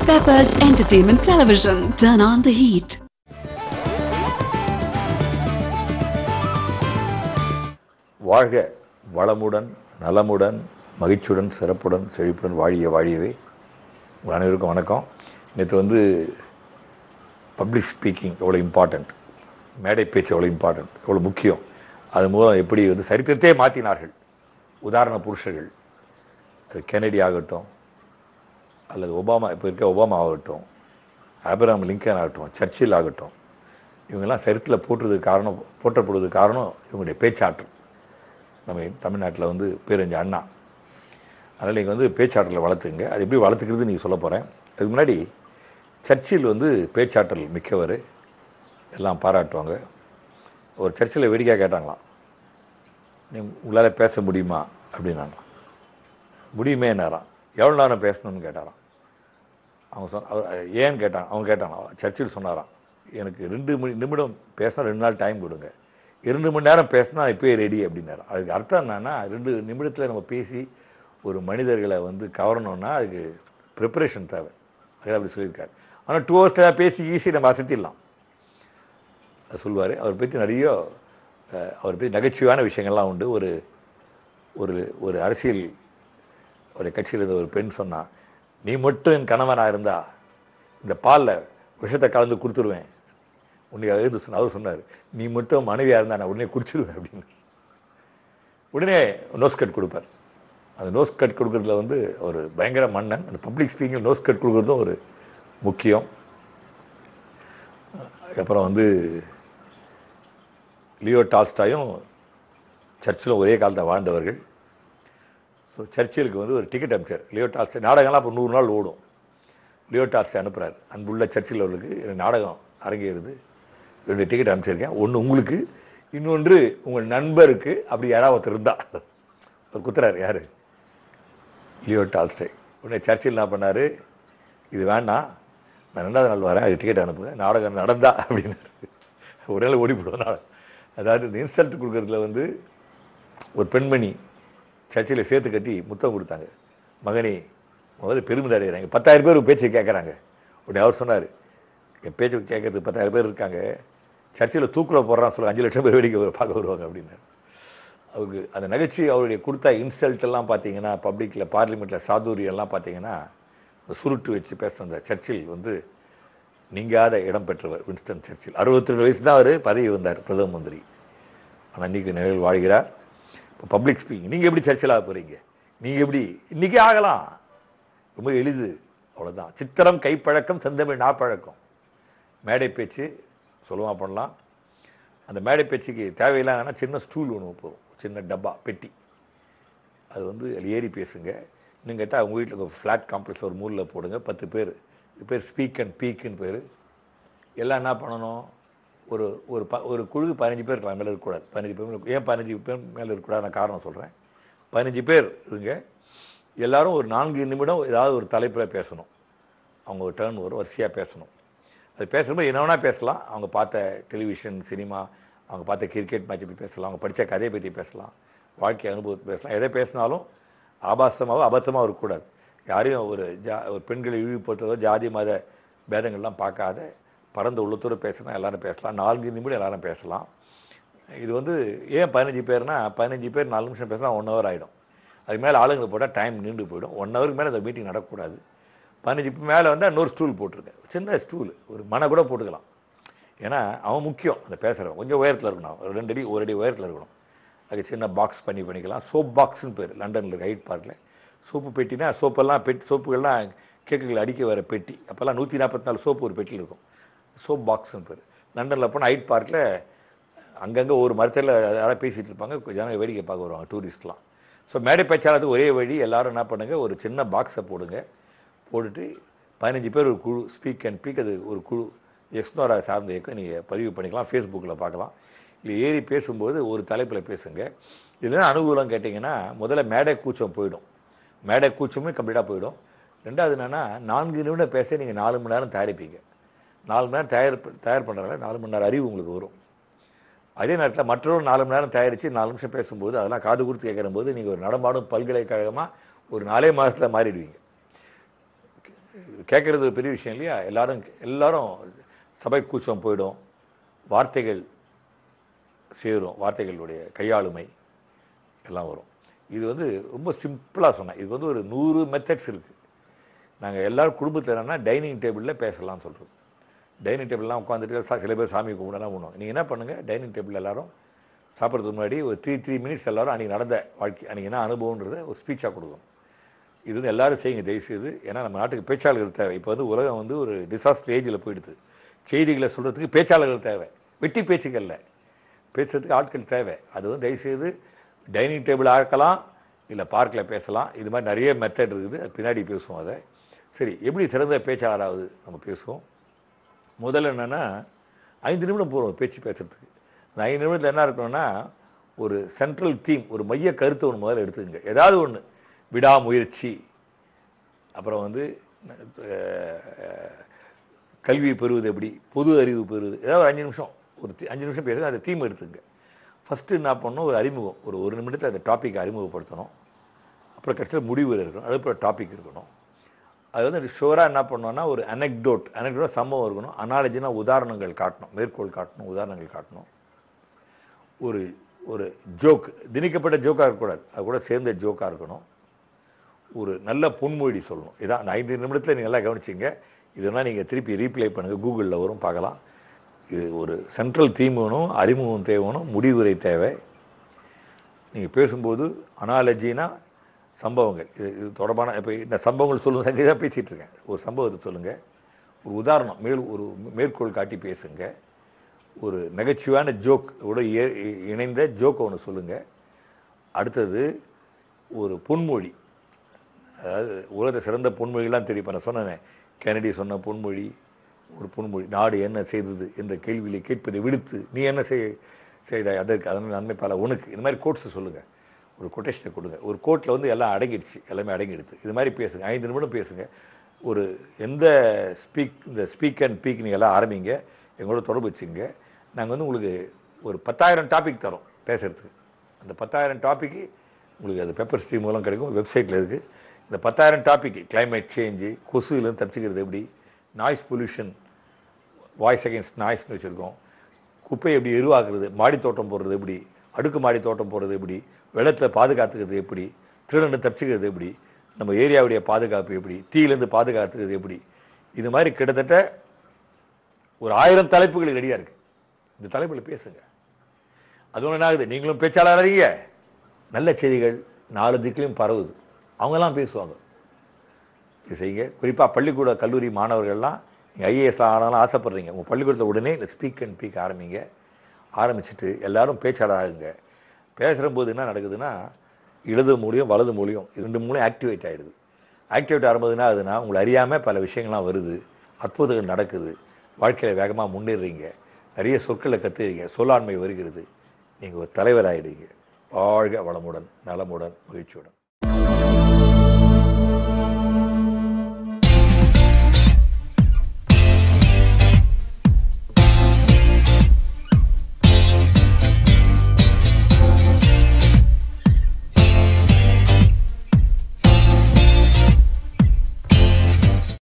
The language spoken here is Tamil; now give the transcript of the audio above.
Peppers Entertainment Television. Turn on the heat. வாழ்க வளமுடன் நலமுடன் மகிழ்ச்சியுடன் சிறப்புடன் செழிப்புடன் வாழிய வாழியவே உங்கள் அனைவருக்கும் வணக்கம் நேற்று வந்து பப்ளிக் ஸ்பீக்கிங் எவ்வளோ இம்பார்ட்டண்ட் மேடை பேச்சு எவ்வளோ இம்பார்ட்டண்ட் எவ்வளோ முக்கியம் அது மூலம் எப்படி வந்து சரித்திரத்தையே மாற்றினார்கள் உதாரண புருஷர்கள் அது கெனடி ஆகட்டும் அல்லது ஒபாமா இப்போ இருக்க ஒபாமா ஆகட்டும் ஆபிரகாம் லிங்கன் ஆகட்டும் சர்ச்சில் ஆகட்டும் இவங்கெல்லாம் சரித்தில் போட்டுறதுக்கு காரணம் போற்றப்படுவதுக்கு காரணம் இவங்களுடைய பேச்சாற்றல் நம்ம தமிழ்நாட்டில் வந்து பேரஞ்ச அண்ணா அதனால் நீங்கள் வந்து பேச்சாற்றலை வளர்த்துங்க அது எப்படி வளர்த்துக்கிறது நீங்கள் சொல்ல போகிறேன் அதுக்கு முன்னாடி சர்ச்சில் வந்து பேச்சாற்றல் மிக்கவர் எல்லாம் பாராட்டுவாங்க ஒரு சர்ச்சில் வேடிக்கை கேட்டாங்களாம் நீ உங்களால் பேச முடியுமா அப்படின்னாங்களாம் முடியுமே நேரம் எவ்வளோ நேரம் பேசணும்னு கேட்டாராம் அவங்க சொன்ன அவர் ஏன்னு கேட்டாங்க அவங்க கேட்டாங்க சர்ச்சில் சொன்னாராம் எனக்கு ரெண்டு மணி நிமிடம் பேசினா ரெண்டு நாள் டைம் கொடுங்க இரண்டு மணி நேரம் பேசினா இப்போயே ரெடி அப்படின்னாரு அதுக்கு அர்த்தம் என்னன்னா ரெண்டு நிமிடத்தில் நம்ம பேசி ஒரு மனிதர்களை வந்து கவரணும்னா அதுக்கு ப்ரிப்பரேஷன் தேவை அது அப்படி சொல்லியிருக்காரு ஆனால் டூ ஹவர்ஸில் பேசி ஈஸி நம்ம அசத்திடலாம் அது சொல்லுவார் அவர் பற்றி நிறைய அஹ், அவரை பற்றி நகைச்சுவையான விஷயங்கள்லாம் உண்டு ஒரு ஒரு ஒரு அரசியல் ஒரு கட்சியில் இருந்த ஒரு பெண் சொன்னா நீ மட்டும் என் கணவனாக இருந்தா இந்த பாலில் விஷத்தை கலந்து கொடுத்துருவேன் உன்னை எழுந்து சொன்ன அவர் சொன்னார் நீ மட்டும் மனைவியாக இருந்தா நான் உடனே குடிச்சிருவேன் அப்படின்னு உடனே நோஸ் கட் கொடுப்பார் அந்த நோஸ் கட் கொடுக்கறதுல வந்து ஒரு பயங்கர மன்னன் அந்த பப்ளிக் ஸ்பீக்கிங் நோஸ் கட் கொடுக்குறதும் ஒரு முக்கியம் அப்புறம் வந்து லியோ டால்ஸ்டாயும் சர்ச்சிலும் ஒரே காலத்தில் வாழ்ந்தவர்கள் ஸோ சர்ச்சிலுக்கு வந்து ஒரு டிக்கெட் அனுப்பிச்சார் லியோ டால்ஸ்டே நாடகம்லாம் இப்போ நூறு நாள் ஓடும் லியோ டால்ஸ்டே அனுப்புகிறார் அன்புள்ள சர்ச்சில் அவர்களுக்கு எனக்கு நாடகம் அரங்கேறுது ரெண்டு டிக்கெட் அனுப்பிச்சிருக்கேன் ஒன்று உங்களுக்கு இன்னொன்று உங்கள் நண்பருக்கு அப்படி யாராவது ஒருத்தர் இருந்தா ஒரு குத்துறாரு யார் லியோ டால்ஸ்டே உடனே சர்ச்சில் என்ன பண்ணார் இது வேண்டாம் நான் ரெண்டாவது நாள் வரேன் அது டிக்கெட் அனுப்புங்க நாடகம் நடந்தா அப்படின்னாரு ஒரு நாள் ஓடி போடுவோம் நாடகம் அதாவது இந்த இன்சல்ட் கொடுக்குறதுல வந்து ஒரு பெண்மணி சர்ச்சில் சேர்த்து கட்டி முத்தம் கொடுத்தாங்க மகனே முதல்ல பெருமித அடைகிறாங்க பத்தாயிரம் பேர் உன் பேச்சை கேட்குறாங்க உடனே அவர் சொன்னார் என் பேச்சு கேட்கறதுக்கு பத்தாயிரம் பேர் இருக்காங்க சர்ச்சில் தூக்கில் போடுறான்னு சொல்ல அஞ்சு லட்சம் பேர் வேடிக்கை பார்க்க வருவாங்க அப்படின்னாரு அவருக்கு அந்த நகைச்சுவை அவருடைய கொடுத்த இன்சல்ட் எல்லாம் பார்த்தீங்கன்னா பப்ளிக்கில் பார்லிமெண்ட்டில் சாதுரியம் எல்லாம் பார்த்தீங்கன்னா இந்த சுருட்டு வச்சு பேசின அந்த சர்ச்சில் வந்து நீங்காத இடம் பெற்றவர் வின்ஸ்டன் சர்ச்சில் அறுபத்தி ரெண்டு வயசு தான் அவர் பதவி வந்தார் பிரதம மந்திரி ஆனால் இன்றைக்கி நிலையில் வாழ்கிறார் இப்போ பப்ளிக் ஸ்பீக்கிங் நீங்கள் எப்படி சர்ச்சில் ஆக போகிறீங்க நீங்கள் எப்படி இன்றைக்கே ஆகலாம் ரொம்ப எளிது அவ்வளோதான் சித்திரம் கைப்பழக்கம் செந்தமிழ் நாப்பழக்கம் மேடை பேச்சு சுலபமாக பண்ணலாம் அந்த மேடை பேச்சுக்கு தேவையில்லாங்கன்னா சின்ன ஸ்டூல் ஒன்று போதும் சின்ன டப்பா பெட்டி அது வந்து அதில் ஏறி பேசுங்க இன்னும் கேட்டால் உங்கள் வீட்டில் ஒரு ஃப்ளாட் காம்ப்ளெக்ஸ் ஒரு மூலில் போடுங்க பத்து பேர் இது பேர் ஸ்பீக் அண்ட் பீக்குன்னு பேர் எல்லாம் என்ன பண்ணணும் ஒரு ஒரு ப ஒரு குழு பதினஞ்சு பேர் இருக்கலாம் மேலே இருக்கக்கூடாது பதினஞ்சு பேர் மேல- ஏன் பதினஞ்சு பேர் மேலே இருக்கக்கூடாது நான் காரணம் சொல்கிறேன் பதினஞ்சு பேர் இருங்க எல்லாரும் ஒரு நான்கு நிமிடம் ஏதாவது ஒரு தலைப்பில் பேசணும் அவங்க ஒரு டேர்ன் வரும் வரிசையாக பேசணும் அது பேசுகிறப்ப என்ன வேணால் பேசலாம் அவங்க பார்த்த டெலிவிஷன் சினிமா அவங்க பார்த்த கிரிக்கெட் மேட்ச் பற்றி பேசலாம் அவங்க படித்த கதையை பற்றி பேசலாம் வாழ்க்கை அனுபவத்தை பேசலாம் எதை பேசினாலும் ஆபாசமாகவும் அபத்தமாக இருக்கக்கூடாது யாரையும் ஒரு ஜா ஒரு பெண்களை இழிவுபடுத்துறதோ ஜாதி மத பேதங்கள்லாம் பார்க்காத பரந்த உள்ளத்தோடு பேசினா எல்லாரும் பேசலாம் நான்கு நிமிடம் எல்லாரும் பேசலாம் இது வந்து ஏன் பதினஞ்சு பேர்னா பதினஞ்சு பேர் நாலு நிமிஷம் பேசினா ஒன் ஹவர் ஆகிடும் அதுக்கு மேலே ஆளுங்களை போட்டால் டைம் நீண்டு போயிடும் ஒன் ஹவருக்கு மேலே அந்த மீட்டிங் நடக்கக்கூடாது பதினஞ்சு மேலே வந்து இன்னொரு ஸ்டூல் போட்டிருக்கேன் சின்ன ஸ்டூல் ஒரு மனை கூட போட்டுக்கலாம் ஏன்னா அவன் முக்கியம் அந்த பேசுகிறவன் கொஞ்சம் உயரத்தில் இருக்கணும் ஒரு ரெண்டு அடி ஒரு அடி உயரத்தில் இருக்கணும் அதுக்கு சின்ன பாக்ஸ் பண்ணி பண்ணிக்கலாம் சோப் பாக்ஸ்னு பேர் லண்டனில் இருக்க ஹைட் பார்க்கில் சோப்பு பெட்டினா சோப்பெல்லாம் பெட்டி சோப்புகள்லாம் கேக்குகள் அடிக்க வர பெட்டி அப்போல்லாம் நூற்றி நாற்பத்தி நாலு சோப்பு ஒரு பெட்டியில் இருக்கும் சோப் பாக்ஸ்னு பேர் லண்டனில் போனால் ஹைட் பார்க்கில் அங்கங்கே ஒரு மரத்தில் யாராவது பேசிகிட்டு இருப்பாங்க ஜனங்க வேடிக்கை பார்க்க வருவாங்க டூரிஸ்ட்லாம் ஸோ மேடை பேச்சாளத்துக்கு ஒரே வழி எல்லாரும் என்ன பண்ணுங்க ஒரு சின்ன பாக்ஸை போடுங்க போட்டுட்டு பதினஞ்சு பேர் ஒரு குழு ஸ்பீக் அண்ட் பீக் அது ஒரு குழு எக்ஸ்னோரா சார்ந்த இயக்கம் நீங்கள் பதிவு பண்ணிக்கலாம் ஃபேஸ்புக்கில் பார்க்கலாம் இல்லை ஏறி பேசும்போது ஒரு தலைப்பில் பேசுங்க இதில் அனுகூலம் கேட்டிங்கன்னா முதல்ல மேடை கூச்சம் போயிடும் மேடை கூச்சமே கம்ப்ளீட்டாக போயிடும் ரெண்டாவது என்னென்னா நான்கு நிமிடம் பேச நீங்கள் நாலு மணி நேரம் தயாரிப்பீங்க நாலு மணி நேரம் தயார் ப- தயார் பண்ணுறதுனால நாலு மணி நேரம் அறிவு உங்களுக்கு வரும் அதே நேரத்தில் மற்றொரு நாலு மணி நேரம் தயாரித்து நாலு நிமிஷம் பேசும்போது அதெல்லாம் காது கொடுத்து கேட்குற போது நீங்கள் ஒரு நடமாடும் பல்கலைக்கழகமாக ஒரு நாலே மாதத்தில் மாறிடுவீங்க கேட்குறது ஒரு பெரிய விஷயம் இல்லையா எல்லாரும் எல்லாரும் சபை கூச்சம் போயிடும் வார்த்தைகள் சேரும் வார்த்தைகளுடைய கையாளுமை எல்லாம் வரும் இது வந்து ரொம்ப சிம்பிளாக சொன்னேன் இது வந்து ஒரு நூறு மெத்தட்ஸ் இருக்குது நாங்கள் எல்லாரும் குடும்பத்தில் என்னென்னா டைனிங் டேபிளில் பேசலாம்னு சொல்கிறது டைனிங் டேபிள்லாம் உட்காந்துட்டு சா- சில பேர் சாமி கும்பிடலாம் பண்ணுவாங்க நீங்கள் என்ன பண்ணுங்கள் டைனிங் டேபிள் எல்லாரும் சாப்பிட்றதுக்கு முன்னாடி ஒரு த்ரீ த்ரீ மினிட்ஸ் எல்லாரும் அன்றைக்கி நடந்த வாழ்க்கை அன்றைக்கி என்ன அனுபவன்றதை ஒரு ஸ்பீச்சாக கொடுக்கணும் இது வந்து எல்லாரும் செய்யுங்க தயவுசெய்து ஏன்னா நம்ம நாட்டுக்கு பேச்சாளர்கள் தேவை இப்போ வந்து உலகம் வந்து ஒரு டிசாஸ்டர் ஏஜில் போயிடுது செய்திகளை சொல்கிறதுக்கு பேச்சாளர்கள் தேவை வெட்டி பேச்சுக்கல்ல பேசுறதுக்கு ஆட்கள் தேவை அது வந்து தயவுசெய்து டைனிங் டேபிள் ஆக்கலாம் இல்லை பார்க்கில் பேசலாம் இது மாதிரி நிறைய மெத்தட் இருக்குது அது பின்னாடி பேசுவோம் அதை சரி எப்படி சிறந்த பேச்சாளராகுது நம்ம பேசுவோம் முதல்ல என்னென்னா ஐந்து நிமிடம் போகிறோம் பேச்சு பேசுகிறதுக்கு அந்த ஐந்து நிமிடத்தில் என்ன இருக்கணும்னா ஒரு சென்ட்ரல் தீம் ஒரு மைய கருத்தை ஒன்று முதல்ல எடுத்துக்கங்க ஏதாவது ஒன்று விடாமுயற்சி அப்புறம் வந்து அஹ், கல்வி பெறுவது எப்படி பொது அறிவு பெறுவது ஏதாவது ஒரு அஞ்சு நிமிஷம் ஒரு தி- அஞ்சு நிமிஷம் பேசுங்க அந்த தீம் எடுத்துங்க ஃபஸ்ட்டு என்ன பண்ணணும் ஒரு அறிமுகம் ஒரு ஒரு நிமிடத்தில் அந்த டாப்பிக்கை அறிமுகப்படுத்தணும் அப்புறம் கடைசியில் முடிவு இருக்கணும் அதுக்கப்புறம் டாபிக் இருக்கணும் அது வந்து ஷுவராக என்ன பண்ணோம்னா ஒரு அனெக்டோட் அனெக்டோட் சம்பவம் இருக்கணும் அனாலஜினா உதாரணங்கள் காட்டணும் மேற்கோள் காட்டணும் உதாரணங்கள் காட்டணும் ஒரு ஒரு ஜோக் திணிக்கப்பட்ட ஜோக்காக இருக்கக்கூடாது அது கூட சேர்ந்த ஜோக்காக இருக்கணும் ஒரு நல்ல பொன்மொழி சொல்லணும் இதான் அந்த ஐந்து நிமிடத்தில் நீங்கள் எல்லாம் கவனிச்சிங்க இதெல்லாம் நீங்கள் திருப்பி ரீப்ளை பண்ணுங்கள் கூகுளில் வரும் பார்க்கலாம் இது ஒரு சென்ட்ரல் தீம் வேணும் அறிமுகம் தேவை வேணும் முடிவுரை தேவை நீங்கள் பேசும்போது அனாலஜினா சம்பவங்கள் இது இது தொடர்பான இப்போ இந்த சம்பவங்கள் சொல்லுங்க சங்கி தான் பேசிகிட்டு இருக்கேன் ஒரு சம்பவத்தை சொல்லுங்கள் ஒரு உதாரணம் மேல் ஒரு மேற்கோள் காட்டி பேசுங்க ஒரு நகைச்சுவையான ஜோக் உட ஏ- இணைந்த ஜோக்கை ஒன்று சொல்லுங்கள் அடுத்தது ஒரு பொன்மொழி அதாவது உலகத்தை சிறந்த பொன்மொழிலாம் தெரியும் இப்போ நான் சொன்னேன் கெனடி சொன்ன பொன்மொழி ஒரு பொன்மொழி நாடு என்ன செய்தது என்ற கேள்வியை கேட்பதை விடுத்து நீ என்ன செய் செய்தாய் அதற்கு அதனால் நன்மை பல உனக்கு இந்த மாதிரி கோட்ஸை சொல்லுங்கள் ஒரு கொட்டேஷனை கொடுங்க ஒரு கோட்டில் வந்து எல்லாம் அடங்கிடுச்சு எல்லாமே அடங்கிடுது இது மாதிரி பேசுங்க ஐந்து நிமிடம் பேசுங்க ஒரு எந்த ஸ்பீக் இந்த ஸ்பீக் அண்ட் பீக் நீங்கள் எல்லாம் ஆரம்பிங்க எங்களோட தொடர்பு வச்சுங்க நாங்கள் வந்து உங்களுக்கு ஒரு பத்தாயிரம் டாபிக் தரோம் பேசுகிறதுக்கு அந்த பத்தாயிரம் டாபிக்கு உங்களுக்கு அது பெப்பர் ஸ்ட்ரீம் மூலம் கிடைக்கும் வெப்சைட்டில் இருக்குது இந்த பத்தாயிரம் டாபிக் climate சேஞ்சு கொசுலேருந்து தப்பிச்சுக்கிறது எப்படி நாய்ஸ் பொல்யூஷன் வாய்ஸ் அகேன்ஸ்ட் நாய்ஸ்னு வச்சுருக்கோம் குப்பையை எப்படி எருவாக்குறது மாடி தோட்டம் போடுறது எப்படி அடுக்கு மாடி தோட்டம் போடுறது எப்படி வெள்ளத்தில் பாதுகாத்துக்கிறது எப்படி திருடனை தப்பிச்சுக்கிறது எப்படி நம்ம ஏரியாவுடைய பாதுகாப்பு எப்படி தீயிலேருந்து பாதுகாத்துக்கிறது எப்படி இது மாதிரி கிட்டத்தட்ட ஒரு ஆயிரம் தலைப்புகள் ரெடியாக இருக்குது இந்த தலைப்பில் பேசுங்க அது ஒன்று என்ன ஆகுது நீங்களும் பேச்சாளர்றீங்க நல்ல செய்திகள் நாலு திக்கிலையும் பரவுது அவங்கெல்லாம் பேசுவாங்க இது செய்யுங்க குறிப்பாக பள்ளிக்கூட கல்லூரி மாணவர்கள்லாம் நீங்கள் ஐஏஎஸ் ஆனாலும் ஆசைப்படுறீங்க உங்கள் பள்ளிக்கூடத்தில் உடனே இந்த ஸ்பீக் அண்ட் பீக் ஆரம்பிங்க ஆரம்பிச்சுட்டு எல்லாரும் பேச்சாளர் ஆகுங்க பேசுகிற போது என்ன நடக்குதுன்னா இடது மூலியம் வலது மூலியம் இது ரெண்டு மூலியம் ஆக்டிவேட் ஆகிடுது ஆக்டிவேட் ஆகும்போதுனா அதுனா உங்களை அறியாமல் பல விஷயங்கள்லாம் வருது அற்புதங்கள் நடக்குது வாழ்க்கையில் வேகமாக முன்னேறுறீங்க நிறைய சொற்களை கற்றுறீங்க சொல்லாண்மை வருகிறது நீங்கள் ஒரு தலைவர் ஆகிடுவீங்க வாழ்க வளமுடன் நலமுடன் மகிழ்ச்சியுடன்